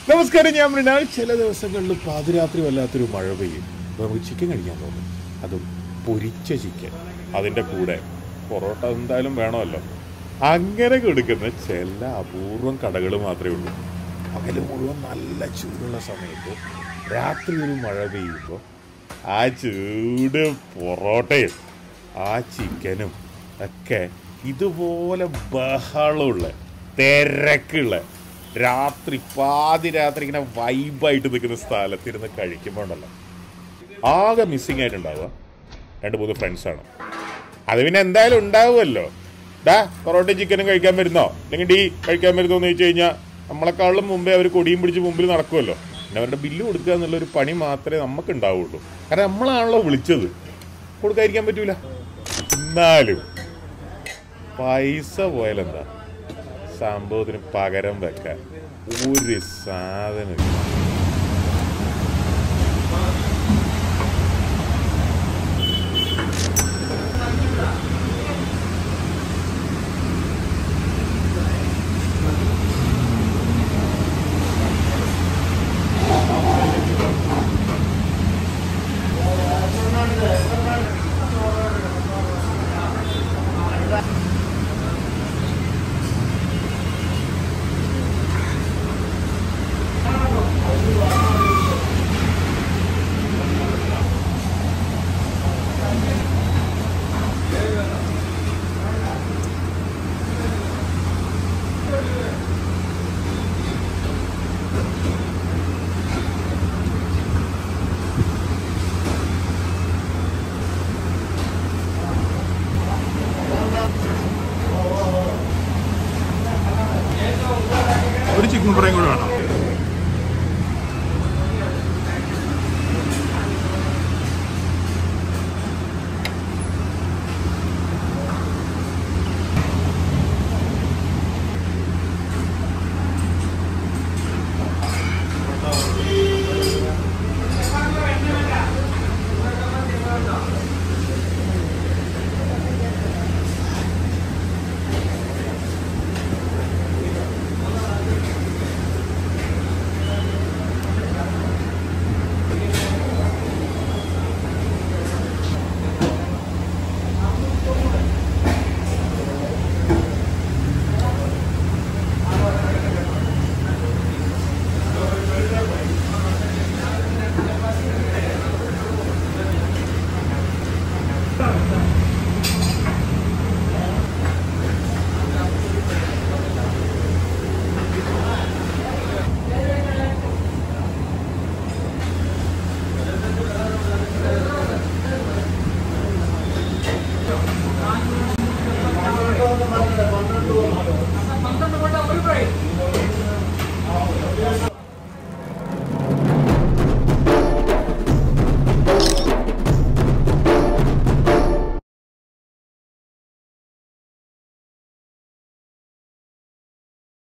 നമസ്കാരം ഞാൻ മൃണാൾ ചില ദിവസങ്ങളിൽ പാതിരാത്രി വല്ലാത്തൊരു മഴ പെയ്യും അപ്പോൾ നമുക്ക് ചിക്കൻ കഴിക്കാൻ തോന്നും അതും പൊരിച്ച ചിക്കൻ അതിൻ്റെ കൂടെ പൊറോട്ട എന്തായാലും വേണമല്ലോ അങ്ങനെ കൊടുക്കുന്ന ചില അപൂർവം കടകൾ മാത്രമേ ഉള്ളൂ പകല് മുഴുവൻ നല്ല ചൂടുള്ള സമയത്ത് രാത്രി ഒരു മഴ പെയ്യുമ്പോൾ ആ ചൂട് പൊറോട്ടയും ആ ചിക്കനും ഒക്കെ ഇതുപോലെ ബഹളമുള്ള തിരക്കുള്ള രാത്രി പാതി രാത്രി ഇങ്ങനെ വൈബായിട്ട് നിൽക്കുന്ന സ്ഥലത്തിരുന്ന് കഴിക്കുമ്പോൾ ഉണ്ടല്ലോ ആകെ മിസ്സിങ് ആയിട്ടുണ്ടാവുക രണ്ട് മൂന്ന് ഫ്രണ്ട്സാണ് അത് പിന്നെ എന്തായാലും ഉണ്ടാവുമല്ലോ ഡാ പൊറോട്ട ചിക്കനും കഴിക്കാൻ വരുന്നോ അല്ലെങ്കിൽ ഡീ കഴിക്കാൻ വരുന്നോ എന്ന് ചോദിച്ചു കഴിഞ്ഞാൽ നമ്മളെക്കാളും മുമ്പേ അവർ കൊടിയും പിടിച്ച് മുമ്പിൽ നടക്കുമല്ലോ പിന്നെ അവരുടെ ബില്ല് കൊടുക്കുക എന്നുള്ള ഒരു പണി മാത്രമേ നമുക്ക് ഉണ്ടാവുള്ളൂ കാരണം നമ്മളാണല്ലോ വിളിച്ചത് കൊടുക്കാതിരിക്കാൻ പറ്റൂല എന്നാലും പൈസ പോയാലെന്താ സംഭവത്തിന് പകരം വെക്കാൻ ഒരു സാധനം